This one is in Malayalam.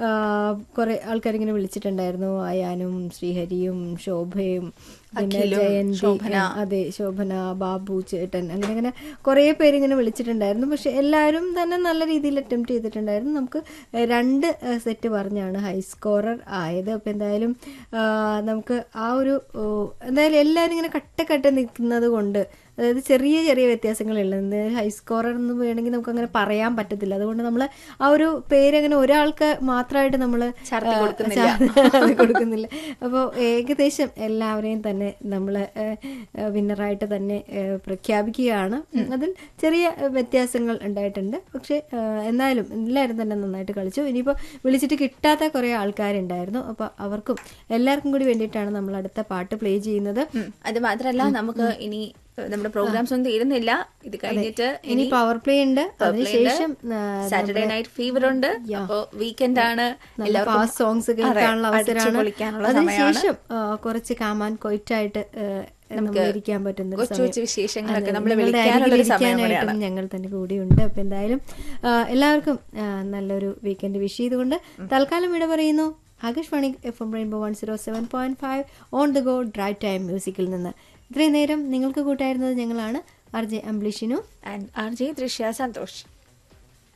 കുറെ ആൾക്കാരിങ്ങനെ വിളിച്ചിട്ടുണ്ടായിരുന്നു അയാനും ശ്രീഹരിയും ശോഭയും പിന്നെ അഖിലും, ജയന്തി ശോഭന. ആ, അതെ ശോഭന ബാബു ചേട്ടൻ അങ്ങനെ അങ്ങനെ കുറേ പേര് ഇങ്ങനെ വിളിച്ചിട്ടുണ്ടായിരുന്നു പക്ഷെ എല്ലാവരും തന്നെ നല്ല രീതിയിൽ അറ്റംപ്റ്റ് ചെയ്തിട്ടുണ്ടായിരുന്നു നമുക്ക് രണ്ട് സെറ്റ് പറഞ്ഞാണ് ഹൈ സ്കോറർ ആയത് അപ്പം എന്തായാലും ആ, നമുക്ക് ആ ഒരു ഓ, എന്തായാലും എല്ലാവരും ഇങ്ങനെ കട്ടക്കട്ട നിൽക്കുന്നത് കൊണ്ട് അതായത് ചെറിയ ചെറിയ വ്യത്യാസങ്ങളുള്ളത് ഹൈ സ്കോറർ എന്ന് വേണമെങ്കിൽ നമുക്ക് അങ്ങനെ പറയാൻ പറ്റത്തില്ല അതുകൊണ്ട് നമ്മൾ ആ ഒരു പേരങ്ങനെ ഒരാൾക്ക് മാത്രമായിട്ട് നമ്മൾ ചാർത്തി കൊടുക്കുന്നില്ല. കൊടുക്കുന്നില്ല അപ്പോൾ ഏകദേശം എല്ലാവരെയും തന്നെ നമ്മൾ വിന്നറായിട്ട് തന്നെ ഏഹ്, പ്രഖ്യാപിക്കുകയാണ് അതിൽ ചെറിയ വ്യത്യാസങ്ങൾ ഉണ്ടായിട്ടുണ്ട് പക്ഷേ ഏഹ്, എന്നാലും എല്ലാവരും തന്നെ നന്നായിട്ട് കളിച്ചു ഇനിയിപ്പോൾ വിളിച്ചിട്ട് കിട്ടാത്ത കുറേ ആൾക്കാരുണ്ടായിരുന്നു അപ്പോൾ അവർക്കും എല്ലാവർക്കും കൂടി വേണ്ടിയിട്ടാണ് നമ്മൾ അടുത്ത പാട്ട് പ്ലേ ചെയ്യുന്നത് ഉം. അത് മാത്രല്ല നമുക്ക് ഇനി ഏഹ്, നമ്മുടെ പ്രോഗ്രാംസ് ഒന്നും തീരുന്നില്ല ഇത് കഴിഞ്ഞിട്ട് ഇനി പവർ പ്ലേ ഉണ്ട് അതിനുശേഷം സാറ്റർഡേ നൈറ്റ് ഫീവർ ഉണ്ട് അപ്പോ വീക്കെൻഡ് ആണ് നല്ല ഫാസ്റ്റ് സോങ്സ് കേൾക്കാനുള്ള അതെ, അടിച്ചു അവസരമാണ് പൊളിക്കാനുള്ള സമയമാണ് അതിനുശേഷം ആ, കുറച്ച് കാമാൻ കൊയിറ്റായിട്ട് നമുക്ക് ഇരിക്കാൻ പറ്റുന്ന ഒരു കൊച്ചു സമയം. കൊച്ചു വിശേഷങ്ങളൊക്കെ അതെ, നമ്മളെ നിങ്ങളുടെ വിളിക്കാനുള്ള അരികിൽ ഒരു സമയം ഇരിക്കാനായിട്ടും കൂടെയാണ്. ഞങ്ങൾ തന്നെ കൂടിയുണ്ട് അപ്പൊ എന്തായാലും ആ, എല്ലാവർക്കും ആ, നല്ലൊരു വീക്കെൻഡ് വിഷ് ചെയ്തുകൊണ്ട് തൽക്കാലം ഇവിടെ പറയുന്നു Akashvani F M rainbow one zero seven point five on the go drive time മ്യൂസിക്കിൽ നിന്ന് ഇത്രയും നേരം നിങ്ങൾക്ക് കൂട്ടായിരുന്നത് ഞങ്ങളാണ് ആർ ജെ അംബ്ലിഷിനു and R J Drishya Santhosh